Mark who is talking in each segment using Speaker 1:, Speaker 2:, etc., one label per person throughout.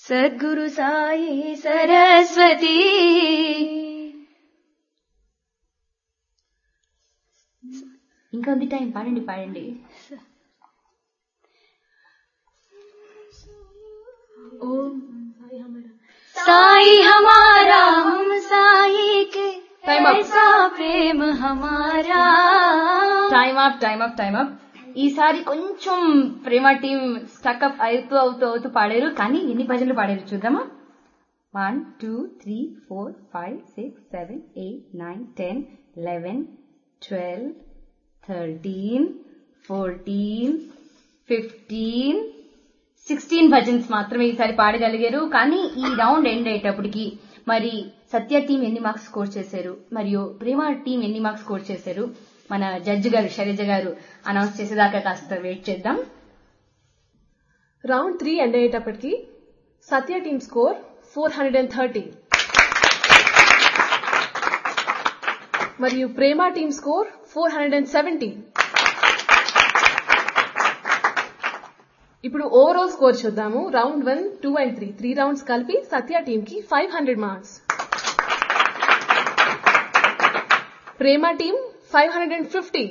Speaker 1: సద్గురు సాయి సరస్వతి
Speaker 2: ఇంకా ఉంది టైం పాడండి పాడండి
Speaker 1: ఓం साई हमारा हम साई के
Speaker 2: Time up.
Speaker 1: ऐसा प्रेम हमारा
Speaker 2: time up time up time up ఈసారి కొంచెం ప్రేమ టీం స్టక్అప్ అవుతూ అవుతూ అవుతూ పాడారు కానీ ఎన్ని భజనలు పాడారు చూద్దామా one two three four five six seven eight nine ten eleven twelve thirteen fourteen fifteen sixteen bhajans మాత్రమే ఈసారి పాడగలిగారు కానీ ఈ రౌండ్ ఎండ్ అయ్యేటప్పటికి మరి సత్య టీం ఎన్ని మార్క్స్ స్కోర్ చేశారు మరియు ప్రేమ టీం ఎన్ని మార్క్స్ స్కోర్ చేశారు మన జడ్జి గారు శైలజ గారు అనౌన్స్ చేసేదాకా కాస్త వెయిట్ చేద్దాం
Speaker 3: రౌండ్ త్రీ ఎండ్ అయ్యేటప్పటికి Satya team score four hundred and thirty మరియు Prema team score four hundred and seventy ఇప్పుడు ఓవరాల్ స్కోర్ చూద్దాము round one two and three three rounds కలిపి సత్య టీమ్ కి five hundred marks Prema team five hundred and fifty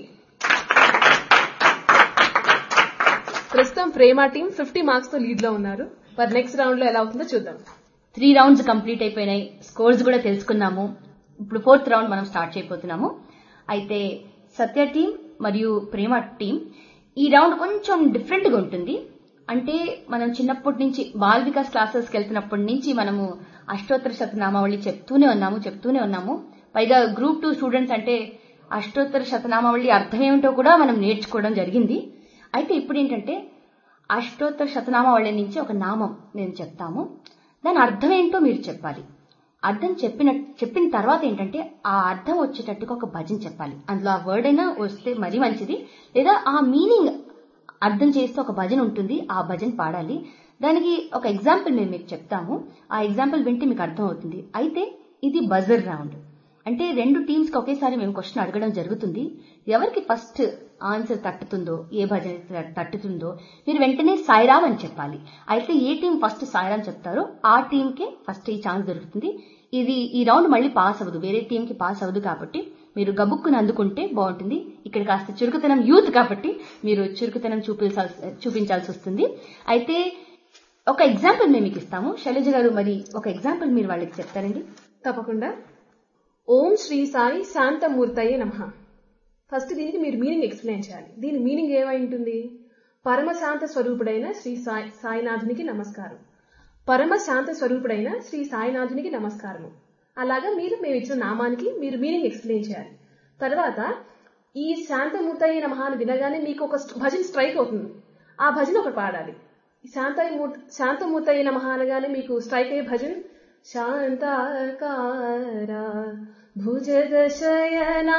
Speaker 3: ప్రస్తుతం Prema team fifty marks తో lead లో ఉన్నారు మరి నెక్స్ట్ రౌండ్ లో ఎలా అవుతుందో చూద్దాం
Speaker 2: త్రీ రౌండ్స్ కంప్లీట్ అయిపోయినాయి స్కోర్స్ కూడా తెలుసుకున్నాము ఇప్పుడు ఫోర్త్ రౌండ్ మనం స్టార్ట్ చేయబోతున్నాము అయితే సత్య టీం మరియు ప్రేమ టీం ఈ రౌండ్ కొంచెం డిఫరెంట్ గా ఉంటుంది అంటే మనం చిన్నప్పటి నుంచి బాల్ వికాస్ క్లాసెస్కి వెళ్తున్నప్పటి నుంచి మనము అష్టోత్తర శతనామావళి చెప్తూనే ఉన్నాము చెప్తూనే ఉన్నాము పైగా గ్రూప్ టూ స్టూడెంట్స్ అంటే అష్టోత్తర శతనామావళి అర్థం ఏమిటో కూడా మనం నేర్చుకోవడం జరిగింది అయితే ఇప్పుడు ఏంటంటే అష్టోత్తర శతనామావళి నుంచి ఒక నామం నేను చెప్తాము దాని అర్థం ఏంటో మీరు చెప్పాలి అర్థం చెప్పిన చెప్పిన తర్వాత ఏంటంటే ఆ అర్థం వచ్చేటట్టుగా ఒక భజన చెప్పాలి అందులో ఆ వర్డ్ అయినా వస్తే మరీ మంచిది లేదా ఆ మీనింగ్ అర్థం చేస్తే ఒక భజన ఉంటుంది ఆ భజన పాడాలి దానికి ఒక ఎగ్జాంపుల్ మేము మీకు చెప్తాము ఆ ఎగ్జాంపుల్ వింటే మీకు అర్థం అవుతుంది అయితే ఇది బజర్ రౌండ్ అంటే రెండు టీమ్స్ కి ఒకేసారి మేము క్వశ్చన్ అడగడం జరుగుతుంది ఎవరికి ఫస్ట్ ఆన్సర్ తట్టుతుందో ఏ భజన త- తట్టుతుందో మీరు వెంటనే సాయిరామ్ అని చెప్పాలి అయితే ఏ టీం ఫస్ట్ సాయిరామ్ చెప్తారో ఆ టీంకే ఫస్ట్ ఈ ఛాన్స్ దొరుకుతుంది ఇది ఈ రౌండ్ మళ్ళీ పాస్ అవ్వదు వేరే టీం కి పాస్ అవ్వదు కాబట్టి మీరు గబుక్కుని అందుకుంటే బాగుంటుంది ఇక్కడ కాస్త చురుకుతనం యూత్ కాబట్టి మీరు చురుకుతనం చూపించాల్సి చూపించాల్సి వస్తుంది అయితే ఒక ఎగ్జాంపుల్ మేము మీకు ఇస్తాము శైలజ గారు మరి ఒక ఎగ్జాంపుల్ మీరు వాళ్ళకి చెప్తారండి
Speaker 3: తప్పకుండా ఓం శ్రీ సాయి శాంతమూర్తయే నమ ఫస్ట్ దీనికి మీరు మీనింగ్ ఎక్స్ప్లెయిన్ చేయాలి దీని మీనింగ్ ఏమై ఉంటుంది పరమశాంత స్వరూపుడైన శ్రీ సాయి సాయినాథునికి నమస్కారం పరమ శాంత స్వరూపుడైన శ్రీ సాయినాథునికి నమస్కారము అలాగా మీరు మేము ఇచ్చిన నామానికి మీరు మీనింగ్ ఎక్స్ప్లెయిన్ చేయాలి తర్వాత ఈ శాంతమూర్తయ్య నమ అని వినగానే మీకు ఒక స్ట్- భజన స్ట్రైక్ అవుతుంది ఆ భజన ఒకటి పాడాలి ఈ శాంతయ్య మూర్తి శాంతమూర్తయ్య నమ అనగానే మీకు స్ట్రైక్ అయ్యే భజన శాంతాకార భుజగశయనా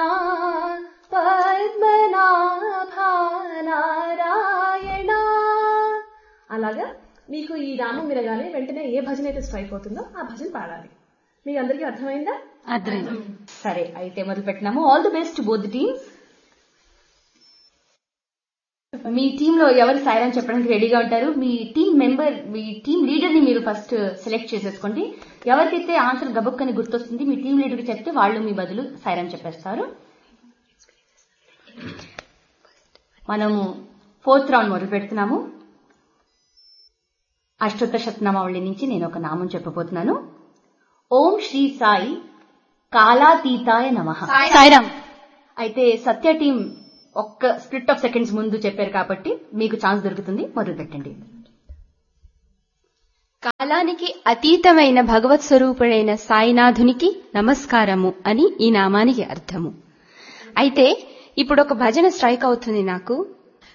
Speaker 3: పద్మనాభానారాయణ అలాగా మీకు ఈ నామం వినగానే వెంటనే ఏ భజన అయితే స్ట్రైక్ అవుతుందో ఆ భజన పాడాలి మీకు అందరికీ అర్థమైందా
Speaker 2: సరే అయితే మొదలు పెట్టినాము all the best both teams మీ టీమ్ లో ఎవరు సాయిరాం చెప్పడానికి రెడీగా ఉంటారు మీ టీం మెంబర్ మీ టీం లీడర్ ని మీరు ఫస్ట్ సెలెక్ట్ చేసేసుకోండి ఎవరికైతే ఆన్సర్ గబుక్కని గుర్తొస్తుంది మీ టీం లీడర్ కి చెప్తే వాళ్ళు మీ బదులు సాయిరాం చెప్పేస్తారు మనము ఫోర్త్ రౌండ్ మొదలు పెడుతున్నాము అష్టోత్తర శతనామావళి నుంచి నేను ఒక నామం చెప్పబోతున్నాను ఓం శ్రీ సాయి కాలాతీతాయ నమః
Speaker 1: సాయిరామ్
Speaker 2: అయితే సత్య టీం ఒక్క స్ప్లిట్ ఆఫ్ సెకండ్స్ ముందు చెప్పారు కాబట్టి మీకు ఛాన్స్ దొరుకుతుంది మొదలు పెట్టండి
Speaker 1: కాలానికి అతీతమైన భగవత్ స్వరూపుడైన సాయినాథునికి నమస్కారము అని ఈ నామానికి అర్థము అయితే ఇప్పుడు ఒక భజన స్ట్రైక్ అవుతుంది నాకు